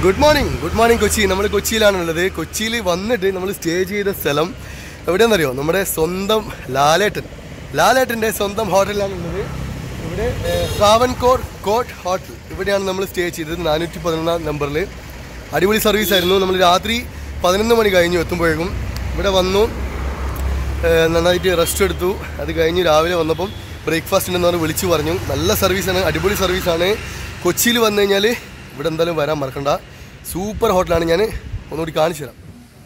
Good morning good morning Kochi നമ്മൾ കൊച്ചിയിലാണുള്ളത് കൊച്ചിയിൽ വന്നിട്ട് നമ്മൾ സ്റ്റേ ചെയ്ത സ്ഥലം എവിടെയെന്നറിയോ നമ്മുടെ സ്വന്തം ലാലേട്ടൻ ലാലേട്ടൻ്റെ സ്വന്തം ഹോട്ടലിലാണുള്ളത് ഇവിടെ ട്രാവൻകോർ കോട്ട് ഹോട്ടൽ ഇവിടെയാണ് നമ്മൾ സ്റ്റേ ചെയ്തത് നാനൂറ്റി പതിനൊന്നാം നമ്പറിൽ അടിപൊളി സർവീസ് ആയിരുന്നു നമ്മൾ രാത്രി പതിനൊന്ന് മണി കഴിഞ്ഞു എത്തുമ്പോഴേക്കും ഇവിടെ വന്നു ഏഹ് നന്നായിട്ട് റെസ്റ്റ് എടുത്തു അത് കഴിഞ്ഞ് രാവിലെ വന്നപ്പം ബ്രേക്ക്ഫാസ്റ്റ് ഉണ്ടെന്ന് പറഞ്ഞ് വിളിച്ചു പറഞ്ഞു നല്ല സർവീസാണ് അടിപൊളി സർവീസാണ് കൊച്ചിയിൽ വന്നു കഴിഞ്ഞാൽ ഇവിടെ എന്തായാലും വരാൻ മറക്കണ്ട സൂപ്പർ ഹോട്ടലാണ് ഞാൻ ഒന്നുകൂടി കാണിച്ചു തരാം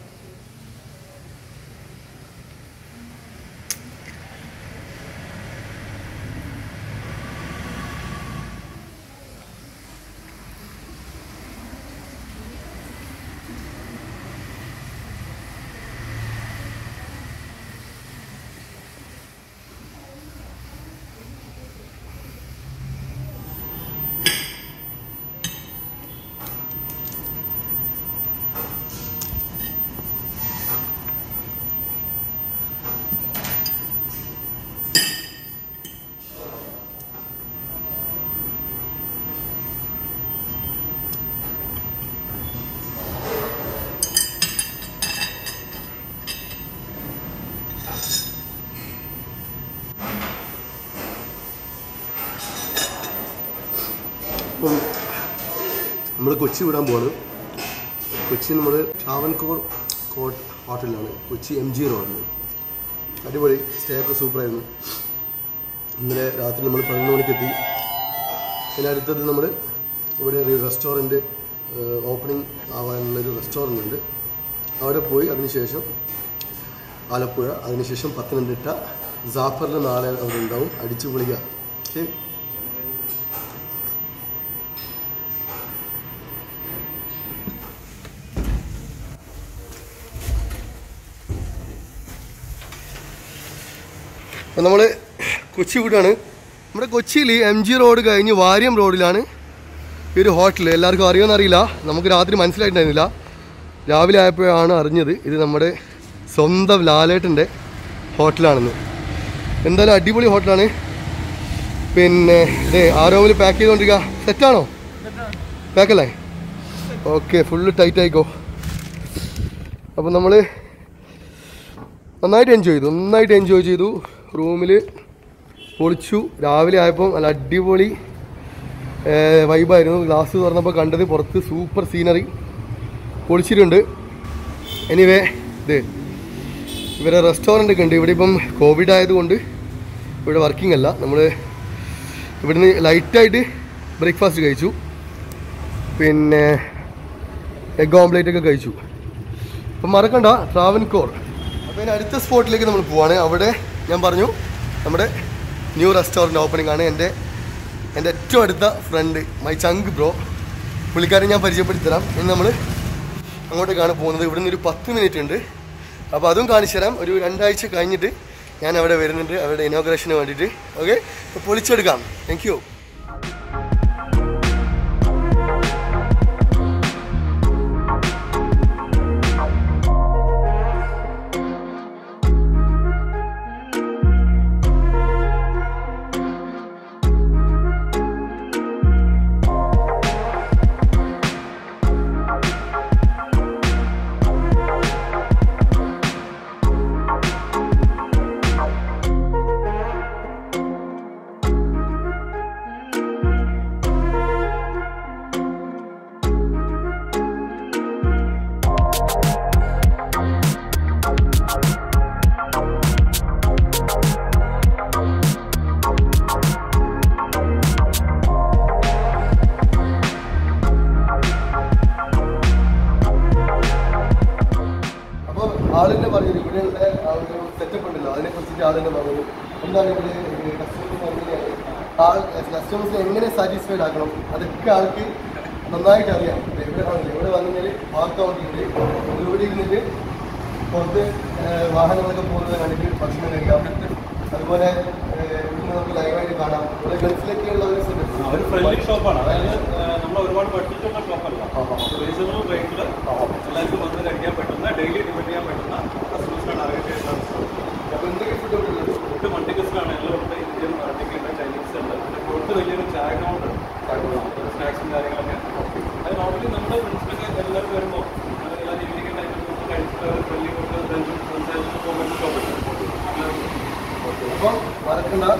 ഇപ്പം നമ്മൾ കൊച്ചി വിടാൻ പോവാണ് കൊച്ചി നമ്മൾ ട്രാവൻകോർ കോട്ട് ഹോട്ടലിലാണ് കൊച്ചി എം ജി റോഡിൽ അടിപൊളി സ്റ്റേ ഒക്കെ സൂപ്പറായിരുന്നു ഇന്നലെ രാത്രി നമ്മൾ പതിനൊന്ന് മണിക്ക് എത്തി പിന്നെ അടുത്തത് നമ്മൾ ഇവിടെ ഒരു റെസ്റ്റോറൻറ്റ് ഓപ്പണിംഗ് ആവാനുള്ളൊരു റെസ്റ്റോറൻ്റ് ഉണ്ട് അവിടെ പോയി അതിനുശേഷം ആലപ്പുഴ അതിനുശേഷം പത്തനംതിട്ട ജാഫറിൽ നാളെ അവിടെ ഉണ്ടാവും അടിച്ചു പൊളിക്കുക ഓക്കെ അപ്പം നമ്മൾ കൊച്ചി വിടാണ് നമ്മുടെ കൊച്ചിയിൽ എം ജി റോഡ് കഴിഞ്ഞ് വാര്യം റോഡിലാണ് ഈ ഒരു ഹോട്ടൽ എല്ലാവർക്കും അറിയുമെന്ന് അറിയില്ല നമുക്ക് രാത്രി മനസ്സിലായിട്ടുണ്ടായിരുന്നില്ല രാവിലെ ആയപ്പോഴാണ് അറിഞ്ഞത് ഇത് നമ്മുടെ സ്വന്തം ലാലേട്ടൻ്റെ ഹോട്ടലാണെന്ന് എന്തായാലും അടിപൊളി ഹോട്ടലാണ് പിന്നെ ഇതേ ആരോമിൽ പാക്ക് ചെയ്തുകൊണ്ടിരിക്കുക സെറ്റാണോ പാക്കല്ലേ ഓക്കെ ഫുള്ള് ടൈറ്റ് ആയിക്കോ അപ്പം നമ്മൾ നന്നായിട്ട് എൻജോയ് ചെയ്തു നന്നായിട്ട് എൻജോയ് ചെയ്തു റൂമിൽ പൊളിച്ചു രാവിലെ ആയപ്പോൾ നല്ല അടിപൊളി വൈബായിരുന്നു ഗ്ലാസ് തുറന്നപ്പോൾ കണ്ടത് പുറത്ത് സൂപ്പർ സീനറി പൊളിച്ചിട്ടുണ്ട് എനിവേ ഇത് ഇവരെ റെസ്റ്റോറൻ്റ് ഒക്കെ ഉണ്ട് ഇവിടെ ഇപ്പം കോവിഡ് ആയതുകൊണ്ട് ഇവിടെ വർക്കിംഗ് അല്ല നമ്മൾ ഇവിടുന്ന് ലൈറ്റായിട്ട് ബ്രേക്ക്ഫാസ്റ്റ് കഴിച്ചു പിന്നെ എഗ് ഓംപ്ലേറ്റ് ഒക്കെ കഴിച്ചു അപ്പം മറക്കണ്ട ട്രാവൻകോർ അപ്പോൾ ഇനി അടുത്ത സ്പോട്ടിലേക്ക് നമ്മൾ പോവാണ് അവിടെ ഞാൻ പറഞ്ഞു നമ്മുടെ ന്യൂ റെസ്റ്റോറൻറ്റ് ഓപ്പണിംഗ് ആണ് എൻ്റെ എൻ്റെ ഏറ്റവും അടുത്ത ഫ്രണ്ട് മൈ ചങ്ക് ബ്രോ പുള്ളിക്കാരൻ ഞാൻ പരിചയപ്പെടുത്തി തരാം ഇനി നമ്മൾ അങ്ങോട്ടേക്കാണ് പോകുന്നത് ഇവിടെ നിന്ന് ഒരു പത്ത് മിനിറ്റ് ഉണ്ട് അപ്പോൾ അതും കാണിച്ചു തരാം ഒരു രണ്ടാഴ്ച കഴിഞ്ഞിട്ട് ഞാൻ അവിടെ വരുന്നുണ്ട് അവരുടെ ഇനോഗ്രേഷന് വേണ്ടിയിട്ട് ഓക്കെ അപ്പോൾ പൊളിച്ചെടുക്കാം താങ്ക് യു അപ്പോൾ ആളിന്റെ പറഞ്ഞത് ഇവിടെയുള്ള ആ ഒരു സെറ്റപ്പ് ഉണ്ടല്ലോ അതിനെ കുറിച്ചിട്ട് ആളിന്റെ പറഞ്ഞത് എന്താണ് ഇവിടെ കസ്റ്റമേഴ്സ് എങ്ങനെയാണ് ആൾ കസ്റ്റമേഴ്സ് എങ്ങനെ സാറ്റിസ്ഫൈഡ് ആക്കണം അതൊക്കെ ആൾക്ക് നന്നായിട്ട് അറിയാം ദേ ഇവിടെ കാണില്ലേ ഇവിടെ വന്നു കഴിഞ്ഞാൽ പാർക്ക് ഔട്ടുണ്ട് ഇവിടെ ഇരുന്നിട്ട് പുറത്ത് ഏഹ്, വാഹനങ്ങളൊക്കെ പോകുന്നത് കണ്ടിട്ട് ഭക്ഷണം കഴിക്കാം അതുപോലെ ഏഹ്, ഇവിടുന്ന് നമുക്ക് ലൈവായിട്ട് കാണാം ഇവിടെ ഗൾഫിലൊക്കെയുള്ള ഒരു സെറ്റപ്പ് ഒരു ഫ്രണ്ട്ലി ഷോപ്പാണ് അതായത് നമ്മൾ ഒരുപാട് ബഡ്ജറ്റുള്ള ഷോപ്പല്ല ആഹാ. റീസണബിൾ റേറ്റിൽ എല്ലാവർക്കും വന്ന് കഴിക്കാൻ പറ്റുന്ന ഡെയിലി ഡിപെൻഡ് ചെയ്യാൻ പറ്റുന്ന കസ്റ്റമേഴ്സിനാണ് അറേഞ്ച് ചെയ്യുന്നത് അപ്പോൾ എന്തൊക്കെ ഫുഡ് ഉള്ളത് ഫുഡ് മൾട്ടിക്കസ്റ്റാണ് എല്ലാം ഉണ്ട് ഇന്ത്യൻ ടിക്കറ്റ് ചൈനീസ് ഉണ്ട് പിന്നെ പുറത്ത് വലിയൊരു ചായ കൗണ്ടർ സ്നാക്സും കാര്യങ്ങളൊക്കെ അത് നോർമലി നമ്മുടെ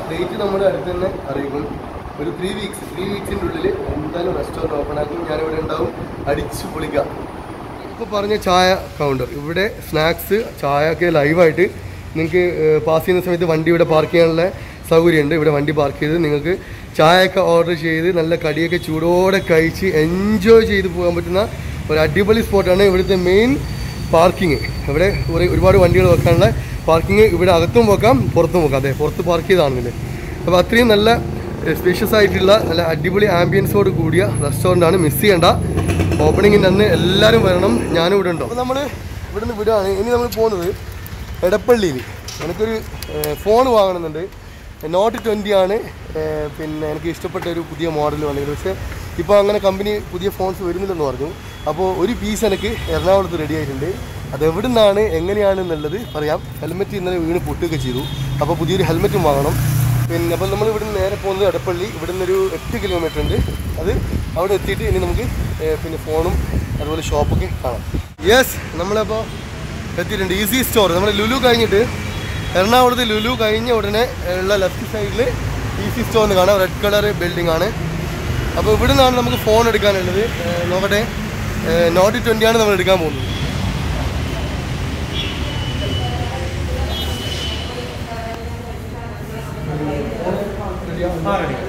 ഡേറ്റ് നമ്മുടെ അടുത്ത് തന്നെ അറിയിക്കും ഒരു ത്രീ വീക്സ് ത്രീ വീക്സിൻ്റെ ഉള്ളിൽ എന്തായാലും റെസ്റ്റോറൻറ്റ് ഓപ്പൺ ആക്കും ഞാനിവിടെ ഉണ്ടാവും അടിച്ചു പൊളിക്കാം ഇപ്പോൾ പറഞ്ഞ ചായ കൗണ്ടർ ഇവിടെ സ്നാക്സ് ചായ ഒക്കെ ലൈവായിട്ട് നിങ്ങൾക്ക് പാസ് ചെയ്യുന്ന സമയത്ത് വണ്ടി ഇവിടെ പാർക്ക് ചെയ്യാനുള്ള സൗകര്യമുണ്ട് ഇവിടെ വണ്ടി പാർക്ക് ചെയ്ത് നിങ്ങൾക്ക് ചായയൊക്കെ ഓർഡർ ചെയ്ത് നല്ല കടിയൊക്കെ ചൂടോടെ കഴിച്ച് എൻജോയ് ചെയ്ത് പോകാൻ പറ്റുന്ന ഒരു അടിപൊളി സ്പോട്ടാണ് ഇവിടുത്തെ മെയിൻ പാർക്കിംഗ് ഇവിടെ ഒരു ഒരുപാട് വണ്ടികൾ വെക്കാനുള്ള പാർക്കിംഗ് ഇവിടെ അകത്തും വെക്കാം പുറത്തും വെക്കാം അതെ പുറത്ത് പാർക്ക് ചെയ്താണെന്നില്ലേ അപ്പോൾ അത്രയും നല്ല സ്പേഷ്യസ് ആയിട്ടുള്ള നല്ല അടിപൊളി ആംബിയൻസോട് കൂടിയ റെസ്റ്റോറൻ്റ് ആണ് മിസ് ചെയ്യേണ്ട ഓപ്പണിങ്ങിൻ്റെ അന്ന് എല്ലാവരും വരണം ഞാനും ഇവിടെ ഉണ്ടോ അപ്പോൾ നമ്മൾ ഇവിടെ നിന്ന് വിടുകയാണ് ഇനി നമ്മൾ പോകുന്നത് എടപ്പള്ളിയിൽ എനിക്കൊരു ഫോൺ വാങ്ങണമെന്നുണ്ട് നോട്ട് ട്വൻറ്റി ആണ് ഏഹ്, പിന്നെ എനിക്ക് ഇഷ്ടപ്പെട്ട ഒരു പുതിയ മോഡൽ വന്നത് പക്ഷേ ഇപ്പോൾ അങ്ങനെ കമ്പനി പുതിയ ഫോൺസ് വരുന്നില്ലെന്ന് പറഞ്ഞു അപ്പോൾ ഒരു പീസ് എനിക്ക് എറണാകുളത്ത് റെഡി ആയിട്ടുണ്ട് അത് എവിടെ നിന്നാണ് എങ്ങനെയാണ് എന്നുള്ളത് പറയാം ഹെൽമെറ്റ് ഇന്നലെ വീണ് പൊട്ടുകയൊക്കെ ചെയ്തു അപ്പോൾ പുതിയൊരു ഹെൽമെറ്റും വാങ്ങണം പിന്നെ അപ്പോൾ നമ്മൾ ഇവിടുന്ന് നേരെ പോകുന്നത് എടപ്പള്ളി ഇവിടുന്ന് ഒരു എട്ട് കിലോമീറ്റർ ഉണ്ട് അത് അവിടെ എത്തിയിട്ട് ഇനി നമുക്ക് ഏഹ്, പിന്നെ ഫോണും അതുപോലെ ഷോപ്പൊക്കെ കാണാം യെസ് നമ്മളപ്പോൾ എത്തിയിട്ടുണ്ട് ഈസി സ്റ്റോർ നമ്മൾ ലുലു കഴിഞ്ഞിട്ട് എറണാകുളത്ത് ലുലു കഴിഞ്ഞ ഉടനെ ഉള്ള ലെഫ്റ്റ് സൈഡിൽ ഈസി സ്റ്റോർ എന്ന് കാണാം റെഡ് കളർ ബിൽഡിംഗ് ആണ് അപ്പോൾ ഇവിടെ നിന്നാണ് നമുക്ക് ഫോൺ എടുക്കാനുള്ളത് ഏഹ്, നോക്കട്ടെ നോട്ട് ട്വൻ്റി ആണ് നമ്മൾ എടുക്കാൻ പോകുന്നത് ആ റെഡി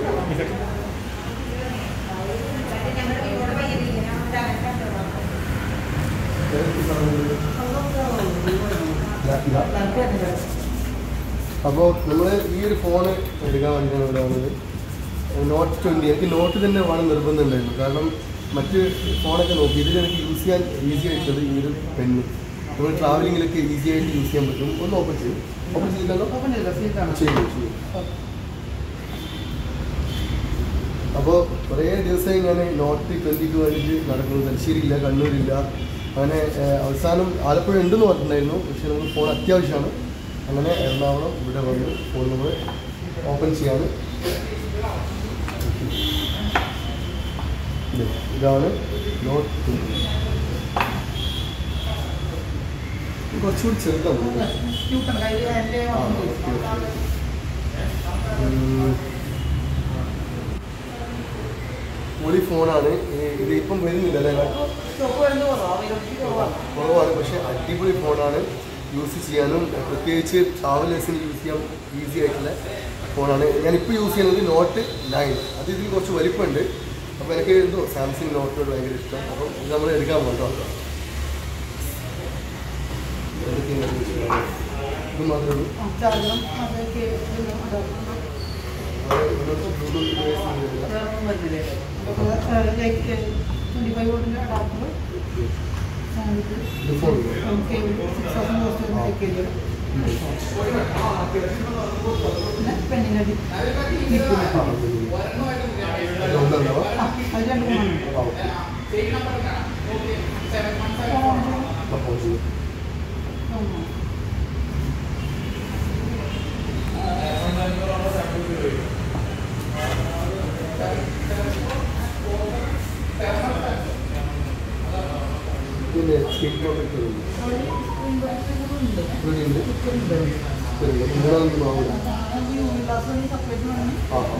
അപ്പോൾ നമ്മൾ ഈ ഒരു ഫോൺ എടുക്കാൻ വേണ്ടിയാണ് ഇവിടെ വന്നത് നോട്ട് ട്വൻറ്റി എനിക്ക് നോട്ട് തന്നെ വേണം നിർബന്ധമുണ്ടായിരുന്നു കാരണം മറ്റ് ഫോണൊക്കെ നോക്കി ഇതിൽ എനിക്ക് യൂസ് ചെയ്യാൻ ഈസി ആയിട്ടുള്ളത് ഈ ഒരു പെണ്ണ് നമ്മൾ ട്രാവലിങ്ങിലൊക്കെ ഈസി ആയിട്ട് യൂസ് ചെയ്യാൻ പറ്റും ഒന്ന് ഓപ്പൺ ചെയ്യും ഓപ്പൺ ചെയ്തില്ലല്ലോ ചെയ്യും ചെയ്യും അപ്പോൾ കുറേ ദിവസമായി ഞാൻ നോട്ട് ട്വൻറ്റിക്ക് വേണ്ടിയിട്ട് നടക്കുന്നു തലശ്ശേരിയില്ല കണ്ണൂരില്ല അങ്ങനെ ഏഹ്, അവസാനം ആലപ്പുഴ ഉണ്ടെന്ന് പറഞ്ഞിട്ടുണ്ടായിരുന്നു പക്ഷേ നമുക്ക് ഫോൺ അത്യാവശ്യമാണ് അങ്ങനെ എറണാകുളം ഇവിടെ വന്ന് ഫോൺ നമ്മൾ ഓപ്പൺ ചെയ്യാണ് ഇത് ഇതാണ് നോട്ട് ട്വൻറ്റി കുറച്ചുകൂടി ചെറുതാണ് ആ ഓക്കെ ഓക്കെ ഉം. പൊളി ഫോണാണ് ഈ- ഇത് ഇപ്പം വരുന്നില്ല അല്ലേ കുറവാണ് പക്ഷേ അടിപൊളി ഫോണാണ് യൂസ് ചെയ്യാനും പ്രത്യേകിച്ച് ട്രാവലേഴ്സിന് യൂസ് ചെയ്യാൻ ഈസി ആയിട്ടുള്ള ഫോണാണ് ഞാനിപ്പോൾ യൂസ് ചെയ്യുന്നത് നോട്ട് നയൻ അത് ഇതിൽ കുറച്ച് വലിപ്പമുണ്ട് അപ്പോൾ എനിക്ക് എന്തോ സാംസങ് നോട്ടിനോട് ഭയങ്കര ഇഷ്ടം അപ്പം ഇത് നമ്മൾ എടുക്കാൻ പോകട്ടോ ഇത് മാത്രമേ ഉള്ളൂ അത് ഇതിനകത്ത് ബ്ലൂടൂത്ത് ഡിവൈസ് ഒന്നുമില്ല. ഇത് ഫോൺ അത് ഒന്നുണ്ടാവാം ആ ഓക്കെ അപ്പോൾ ചെയ്യും പിന്നെ സ്ക്രീൻ പ്രൊട്ടക്ടർ ഉണ്ട് ഇവിടെയുണ്ട് ശരി അപ്പം മൂന്നാമത് വാങ്ങില്ല ആ ആ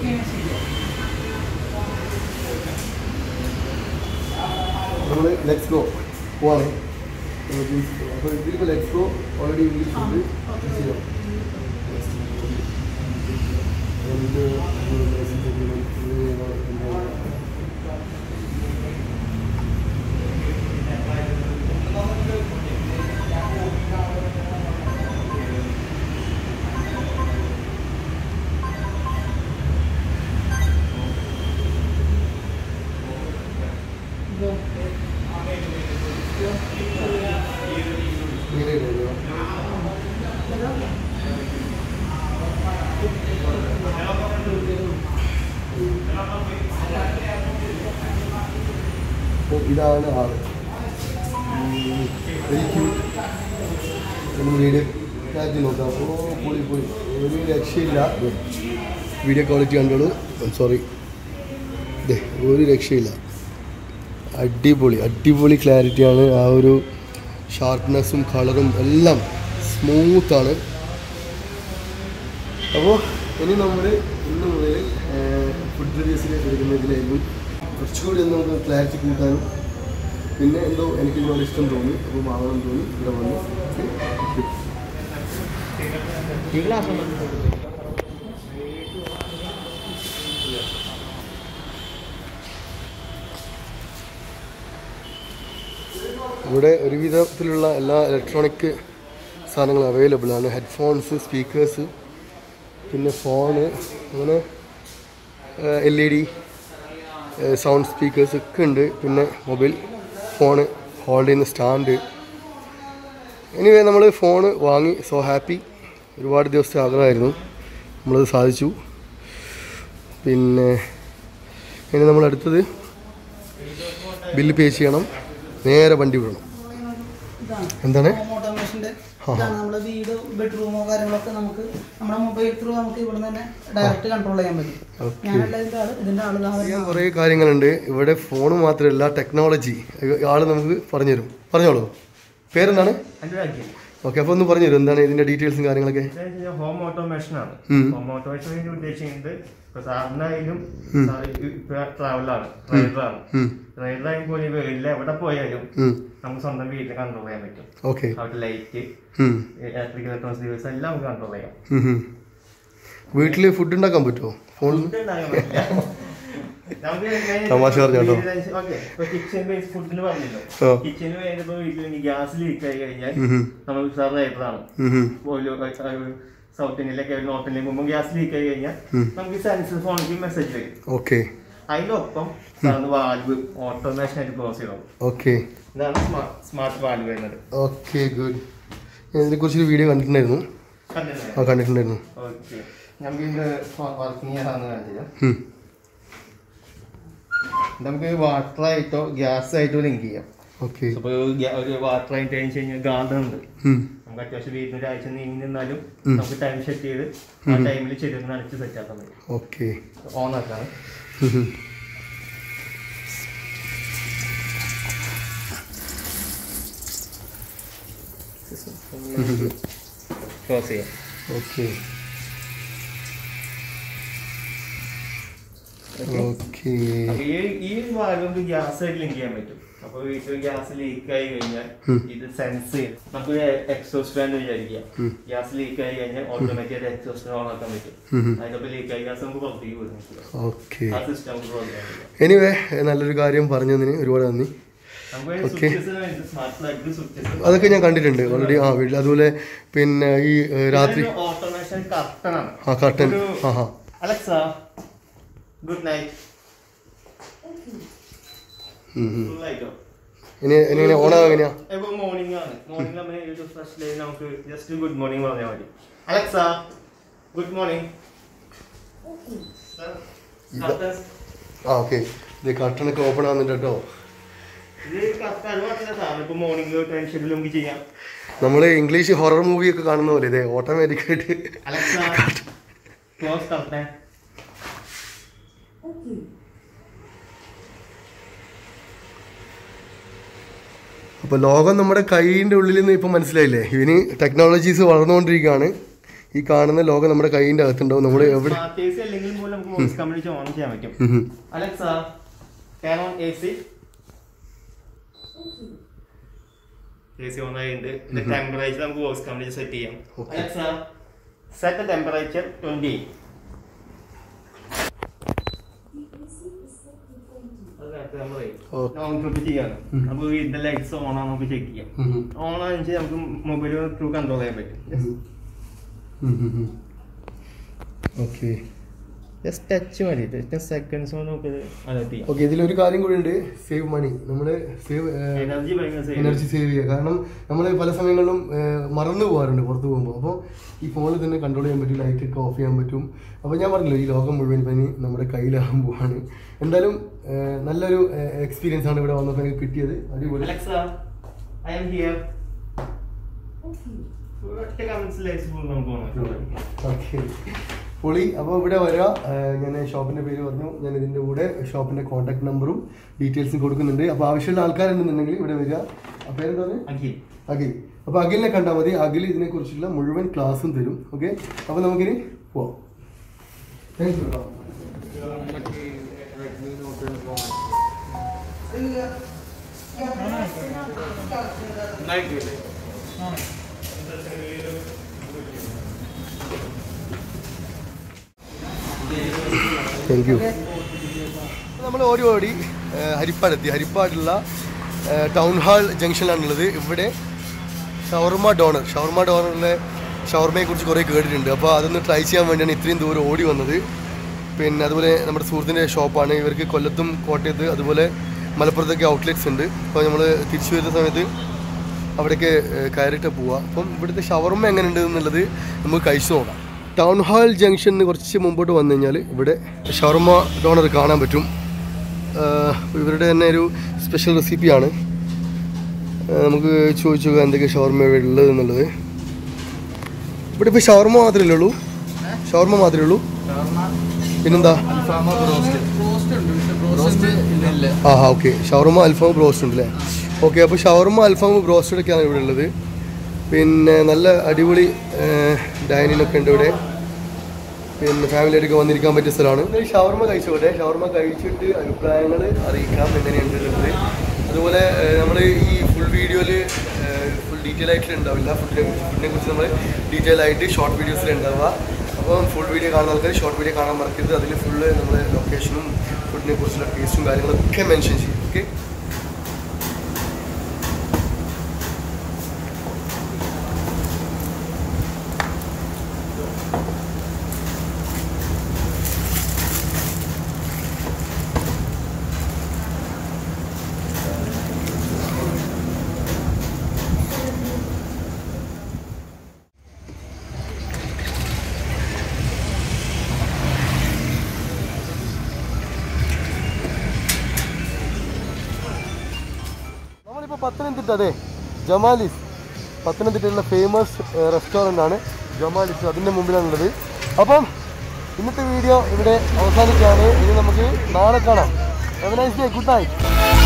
നമ്മൾ ലെറ്റ്സ് ഗോ പോവാണ് അപ്പോൾ ഇതിലിപ്പോൾ ലെറ്റ്സ് ഗോ ഓൾറെഡി ഇംഗ്ലീഷ് ഉണ്ട് ചെയ്യാം എന്ത് ലൈസൻസ് അഗ്രിമെൻറ്റ് ഇങ്ങനെ ഇടുക. അപ്പോൾ ഇതാണ് ആള് വെരി ക്യൂട്ട് നമ്മൾ വീഡിയോ കാറ്റ് നോക്കാം ഓ പൊളി പൊളി ഒരു രക്ഷയില്ല വീഡിയോ ക്വാളിറ്റി കണ്ടോളൂ സോറി ദേ ഒരു രക്ഷയില്ല അടിപൊളി അടിപൊളി ക്ലാരിറ്റിയാണ് ആ ഒരു ഷാർപ്നെസ്സും കളറും എല്ലാം സ്മൂത്താണ് അപ്പോൾ ഇനി നമ്മൾ ഇന്ന് മുതൽ ഫുഡ് റിവ്യൂസിൽ എടുക്കുന്നതിലായിരിക്കും കുറച്ചുകൂടി ഒന്ന് നമുക്ക് ക്ലാരിറ്റി കൂട്ടാനും പിന്നെ എന്തോ എനിക്ക് ഇതിനോട് ഇഷ്ടം തോന്നി അപ്പോൾ വാങ്ങണം തോന്നി ഇവിടെ വന്നു ഇവിടെ ഒരുവിധത്തിലുള്ള എല്ലാ ഇലക്ട്രോണിക് സാധനങ്ങളും അവൈലബിൾ ആണ് ഹെഡ്ഫോൺസ് സ്പീക്കേഴ്സ് പിന്നെ ഫോണ് അങ്ങനെ L E D sound speakers ഒക്കെ ഉണ്ട് പിന്നെ മൊബൈൽ ഫോണ് ഹോൾഡ് ചെയ്യുന്ന സ്റ്റാൻഡ് എനിവേ നമ്മൾ ഫോണ് വാങ്ങി സോ ഹാപ്പി ഒരുപാട് ദിവസത്തെ ആഗ്രഹമായിരുന്നു നമ്മളത് സാധിച്ചു പിന്നെ ഇനി നമ്മൾ അടുത്തത് ബില്ല് പേ ചെയ്യണം നേരെ വണ്ടി വിടണം എന്താണ് ഹോം ഓട്ടോമേഷന്റെ ആ. ഇതാണ് നമ്മുടെ വീട് ബെഡ്റൂമോ കാര്യങ്ങളൊക്കെ നമുക്ക് നമ്മുടെ മൊബൈൽ ത്രൂ നമുക്ക് ഇവിടെ തന്നെ ഡയറക്റ്റ് കൺട്രോൾ ചെയ്യാൻ പറ്റും ഓക്കെ ഞാനല്ല ഇതിന്റെ ആള് ഇതിന്റെ ആള് ദാ അറിയാൻ വരുന്നു. കുറേ കാര്യങ്ങളുണ്ട് ഇവിടെ ഫോൺ മാത്രമല്ല ടെക്നോളജി ആൾ നമുക്ക് പറഞ്ഞുതരും പറഞ്ഞോളൂ പേരെന്താണ് അനുരാഗ്യം ഓക്കെ അപ്പോൾ ഒന്ന് പറഞ്ഞുതരും എന്താണ് ഇതിൻ്റെ ഡീറ്റെയിൽസും കാര്യങ്ങളൊക്കെ ഹോം ഓട്ടോമേഷൻ ആണ് ഉം. ഹോം ഓട്ടോമേഷൻ ഉദ്ദേശിക്കുന്നത് ഇപ്പൊ സാറിനായാലും ഉം. ട്രാവലാണ് ഡ്രൈവറാണ് ഉം, ഡ്രൈവറായും പോലെ വീട്ടിൽ എവിടെ പോയാലും ഉം, നമുക്ക് സ്വന്തം വീട്ടിൽ കൺട്രോൾ ചെയ്യാൻ പറ്റും ഓക്കെ അവിടെ ലൈറ്റ് ഉം, ഇലക്ട്രിക് ഇലക്ട്രോണിക്സ് ഡിവൈസ് എല്ലാം നമുക്ക് കൺട്രോൾ ചെയ്യാം ഉം, ഉം. വീട്ടിൽ ഫുഡ് ഉണ്ടാക്കാൻ പറ്റുമോ ഫോണിൽ ഫുഡ് ഉണ്ടാക്കാൻ പറ്റില്ല നമുക്ക് തമാശ പറഞ്ഞോ കേട്ടോ. ഓക്കെ ഇപ്പൊ കിച്ചൺ ബേസ് ഫുഡിന് പറഞ്ഞല്ലോ ആ. കിച്ചണിൽ വേണ്ടപ്പോ വീട്ടിൽ ഗ്യാസ് ലീക്ക് ആയി കഴിഞ്ഞാൽ ഉം, ഉം, നമ്മൾ സാർ ഡ്രൈവറാണ് ഉം, ഉം. സൗത്ത് ഇന്ത്യയിലൊക്കെ നോർത്ത് ഇന്ത്യയിൽ പോകുമ്പോൾ ഗ്യാസ് ലീക്ക് ആയി കഴിഞ്ഞാൽ ഉം. നമുക്ക് സെൻസർ ഫോണിലേക്ക് മെസ്സേജ് വരും ഓക്കെ അതിനൊപ്പം സാറിന് വാൽവ് ഓട്ടോമേഷൻ ആയിട്ട് ക്ലോസ് ചെയ്യണം ഓക്കെ ഇതാണ് സ്മാർട്ട് വാൽവ് വരുന്നത് ഓക്കെ ഗുഡ് ഞാൻ ഇതിനെക്കുറിച്ചൊരു വീഡിയോ കണ്ടിട്ടുണ്ടായിരുന്നു ആ കണ്ടിട്ടുണ്ടായിരുന്നു ഓക്കെ നമുക്ക് ഇത് വർക്കിംഗ് ചെയ്യാന്ന് കാണിച്ചു ഉം, നമുക്ക് വാട്ടർ ആയിട്ടോ ഗ്യാസ് ആയിട്ടോ ലിങ്ക് ചെയ്യാം ഓക്കെ അപ്പോൾ ഒരു വാട്ടർ ആയിട്ട് കഴിഞ്ഞ് കഴിഞ്ഞാൽ ഗാർഡൻ ഉണ്ട് ഉം, നമുക്ക് അത്യാവശ്യം വീട്ടിൽ ഒരാഴ്ച നീങ്ങി നിന്നാലും ഉം. നമുക്ക് ടൈം സെറ്റ് ചെയ്ത് ആ ടൈമിൽ ചെടിയൊന്ന് നനച്ച് സെറ്റ് ആക്കാൻ പറ്റും ഓക്കെ ഓൺ ആക്കാണ് ഉം, ഉം. ക്ലോസ് ചെയ്യാം ഓക്കെ ഓക്കെ അപ്പൊ ഈ ഈ വാൽവ് നമുക്ക് ഗ്യാസ് ആയിട്ട് ലിങ്ക് ചെയ്യാൻ പറ്റും അപ്പൊ വീട്ടിൽ ഗ്യാസ് ലീക്ക് ആയി കഴിഞ്ഞാൽ ഉം. ഇത് സെൻസ് ചെയ്യും നമുക്ക് എക്സോസ്റ്റ് ഫാൻ വിചാരിക്കാം ഉം. ഗ്യാസ് ലീക്ക് ആയി കഴിഞ്ഞാൽ ഓട്ടോമാറ്റിക് എക്സോസ്റ്റ് ഓൺ ആക്കാൻ പറ്റും ഉം. അതിനൊപ്പം ലീക്ക് ആയി ഗ്യാസ് നമുക്ക് പുറത്തേക്ക് വിടും ഓക്കെ ആ സിസ്റ്റം നമുക്ക് പ്രോഗ്രാം ചെയ്യാം എനിവേ നല്ലൊരു കാര്യം പറഞ്ഞതിന് ഒരുപാട് നന്ദി നമുക്ക് Okay. Switches smart plug switches അതൊക്കെ ഞാൻ കണ്ടിട്ടുണ്ട് ഓൾറെഡി ആ വീട്ടിൽ അതുപോലെ പിന്നെ ഈ ഏഹ്, രാത്രി ഓട്ടോമേഷൻ കർട്ടൺ ആണ് ആ കർട്ടൻ ഒരു- ആ ഹാ അലക്സ ഗുഡ് നൈറ്റ് ഉം, ഉം. ഫുൾ ആയിട്ടോ ഇനി ഇനി എങ്ങനെ ഓണാകും എങ്ങനെയാ ഇപ്പൊ മോർണിംഗ് ആണ് മോർണിംഗ് നമ്മൾ ഒരു ഫ്രഷ് ലൈൻ നമുക്ക് ജസ്റ്റ് ഗുഡ് മോർണിംഗ് പറഞ്ഞാൽ മതി അലക്സ ഗുഡ് മോർണിംഗ് ഇത്- ആ ഓക്കെ ഇത് കർട്ടനൊക്കെ ഓപ്പൺ ആവുന്നുണ്ട് കേട്ടോ ഇത് കറക്റ്റ് അത് മാത്രമല്ല സാറിന് ഇപ്പൊ മോർണിംഗ് ടൈം ഷെഡ്യൂൾ നമുക്ക് ചെയ്യാം നമ്മൾ ഇംഗ്ലീഷ് ഹൊറർ മൂവിയൊക്കെ കാണുന്ന പോലെ ഇതേ ഓട്ടോമാറ്റിക് ആയിട്ട് അലക്സ ക്ലോസ് കറക്റ്റ് അപ്പോൾ ലോകം നമ്മുടെ കൈയിൻ്റെ ഉള്ളിൽ നിന്ന് ഇപ്പം മനസ്സിലായില്ലേ ഇവന് ടെക്നോളജീസ് വളർന്നുകൊണ്ടിരിക്കുകയാണ് ഈ കാണുന്ന ലോകം നമ്മുടെ കൈയിൻ്റെ അകത്തുണ്ടാവും നമ്മൾ എവിടെ സ്മാർട്ട് എ സി അല്ലെങ്കിൽ പോലും നമുക്ക് വോയിസ് കമ്മ്യൂണിറ്റി ഓൺ ചെയ്യാൻ പറ്റും ഉം, ഉം. Alexa turn on A C A C on ആയിട്ടുണ്ട് ഇതിന്റെ ടെമ്പറേച്ചർ നമുക്ക് വോയിസ് കമ്മ്യൂണിറ്റി സെറ്റ് ചെയ്യാം Okay. Alexa set temperature twenty Okay. ചെയ്യാം ഉം. നമുക്ക് ഇതിന്റെ ലൈറ്റ്സ് ഓൺ ആണോ നമുക്ക് ചെക്ക് ചെയ്യാം ഉം, ഉം. ഓൺ ആണെന്ന് വെച്ചാൽ നമുക്ക് മൊബൈൽ ത്രൂ കൺട്രോൾ ചെയ്യാൻ പറ്റും ഉം, ഉം, ഉം. ഓക്കെ ജസ്റ്റ് ടച്ച് മതി ജസ്റ്റ് സെക്കൻഡ്സ് കൊണ്ട് നമുക്ക് അലർട്ട് ചെയ്യാം ഓക്കെ ഇതിലൊരു കാര്യം കൂടി ഉണ്ട് സേവ് മണി നമ്മൾ സേവ് എനർജി ഭയങ്കര save എനർജി സേവ് ചെയ്യുക കാരണം നമ്മൾ പല സമയങ്ങളിലും ഏഹ്, മറന്നു പോകാറുണ്ട് പുറത്ത് പോകുമ്പോൾ അപ്പോൾ ഈ ഫോണിൽ തന്നെ കൺട്രോൾ ചെയ്യാൻ പറ്റും ലൈറ്റ് ഒക്കെ ഓഫ് ചെയ്യാൻ പറ്റും അപ്പോൾ ഞാൻ പറഞ്ഞല്ലോ ഈ ലോകം മുഴുവൻ ഇപ്പം ഇനി നമ്മുടെ കയ്യിലാകാൻ പോവാണ് എന്തായാലും ഏഹ്, നല്ലൊരു എക്സ്പീരിയൻസ് ആണ് ഇവിടെ വന്നപ്പോൾ എനിക്ക് കിട്ടിയത് അടിപൊളി അലക്സ ഐ എം ഹിയർ ഒറ്റ കമന്റ്സ് ഫുൾ നമുക്ക് പോകണം ഓക്കെ പൊളി അപ്പോൾ ഇവിടെ വരിക ഞാൻ ഷോപ്പിൻ്റെ പേര് പറഞ്ഞു ഞാൻ ഇതിൻ്റെ കൂടെ ഷോപ്പിൻ്റെ കോൺടാക്ട് നമ്പറും ഡീറ്റെയിൽസും കൊടുക്കുന്നുണ്ട് അപ്പോൾ ആവശ്യമുള്ള ആൾക്കാരുണ്ടെന്നുണ്ടെങ്കിൽ ഇവിടെ വരിക ആ പേരെന്താ പറഞ്ഞത്? അഖിൽ അഖിൽ അപ്പോൾ അഖിലിനെ കണ്ടാൽ മതി അഖിൽ ഇതിനെക്കുറിച്ചുള്ള മുഴുവൻ ക്ലാസ്സും തരും ഓക്കെ അപ്പോൾ നമുക്കിനി പോവാം താങ്ക് യു കേട്ടോ താങ്ക് യു നമ്മൾ ഓടി ഓടി ആ, ഹരിപ്പാടെത്തി ഹരിപ്പാടുള്ള ആ, ടൗൺ ഹാൾ ജംഗ്ഷനിലാണുള്ളത് ഇവിടെ ഷവർമ ഡോണർ ഷവർമ ഡോണറിലെ ഷവർമയെ കുറിച്ച് കുറേ കേട്ടിട്ടുണ്ട് അപ്പോൾ അതൊന്ന് ട്രൈ ചെയ്യാൻ വേണ്ടിയാണ് ഇത്രയും ദൂരം ഓടി വന്നത് പിന്നെ അതുപോലെ നമ്മുടെ സുഹൃത്തിൻ്റെ ഷോപ്പാണ് ഇവർക്ക് കൊല്ലത്തും കോട്ടയത്ത് അതുപോലെ മലപ്പുറത്തൊക്കെ ഔട്ട്ലെറ്റ്സ് ഉണ്ട് അപ്പോൾ നമ്മൾ തിരിച്ചു വരുന്ന സമയത്ത് അവിടേക്ക് ഏഹ്, കയറിയിട്ട് പോവാം അപ്പം ഇവിടുത്തെ ഷവർമ എങ്ങനെയുണ്ട് എന്നുള്ളത് നമുക്ക് കഴിച്ചു നോക്കാം ടൗൺ ഹാൾ ജംഗ്ഷനിന് കുറച്ച് മുമ്പോട്ട് വന്നു കഴിഞ്ഞാൽ ഇവിടെ ഷവർമ ഡോണർ കാണാൻ പറ്റും ഏഹ്, ഇവരുടെ തന്നെ ഒരു സ്പെഷ്യൽ റെസിപ്പിയാണ് ഏഹ്, നമുക്ക് ചോദിച്ചു നോക്കാം എന്തൊക്കെ ഷവർമ ഇവിടെ ഉള്ളത് എന്നുള്ളത് ഇവിടെ ഇപ്പോൾ ഷവർമ മാത്രമേ ഉള്ളൂ ഷവർമ മാത്രമേ ഉള്ളൂ പിന്നെന്താ ആ ഹാ ഓക്കെ ഷവർമ അൽഫാം ബ്രോസ്റ്റ് ഉണ്ട് അല്ലേ ഓക്കെ അപ്പോൾ ഷവർമ അൽഫാം ബ്രോസ്റ്റഡ് ഒക്കെയാണ് ഇവിടെ ഉള്ളത് പിന്നെ നല്ല അടിപൊളി ഡൈനിങ് ഒക്കെ ഉണ്ട് ഇവിടെ പിന്നെ ഫാമിലിയായിട്ടൊക്കെ വന്നിരിക്കാൻ പറ്റിയ സ്ഥലമാണ് ഷവർമ കഴിച്ചോട്ടെ ഷവർമ കഴിച്ചിട്ട് അഭിപ്രായങ്ങൾ അറിയിക്കാം എങ്ങനെയുണ്ട് എന്നുള്ളത് അതുപോലെ നമ്മൾ ഈ ഫുൾ വീഡിയോയിൽ ഫുൾ ഡീറ്റെയിൽ ആയിട്ട് ഉണ്ടാവില്ല ഫുഡിനെ ഫുഡിനെ കുറിച്ച് നമ്മൾ ഡീറ്റെയിൽ ആയിട്ട് ഷോർട്ട് വീഡിയോസിൽ ഉണ്ടാവുക അപ്പം ഫുൾ വീഡിയോ കാണുന്ന ആൾക്കാർ ഷോർട്ട് വീഡിയോ കാണാൻ മറക്കരുത് അതിൽ ഫുള്ള് നമ്മൾ ലൊക്കേഷനും ഫുഡിനെ കുറിച്ചുള്ള ടേസ്റ്റും കാര്യങ്ങളൊക്കെ മെൻഷൻ ചെയ്യും ഓക്കെ നമ്മളിപ്പോൾ പത്തനംതിട്ട അതെ ജമാലിസ് പത്തനംതിട്ടയിലുള്ള ഫേമസ് റെസ്റ്റോറൻ്റ് ആണ് ജമാലിസ് അതിൻ്റെ മുമ്പിലാണുള്ളത് അപ്പം ഇന്നത്തെ വീഡിയോ ഇവിടെ അവസാനിക്കുകയാണ് ഇനി നമുക്ക് നാളെ കാണാം ഗുഡ് നൈറ്റ്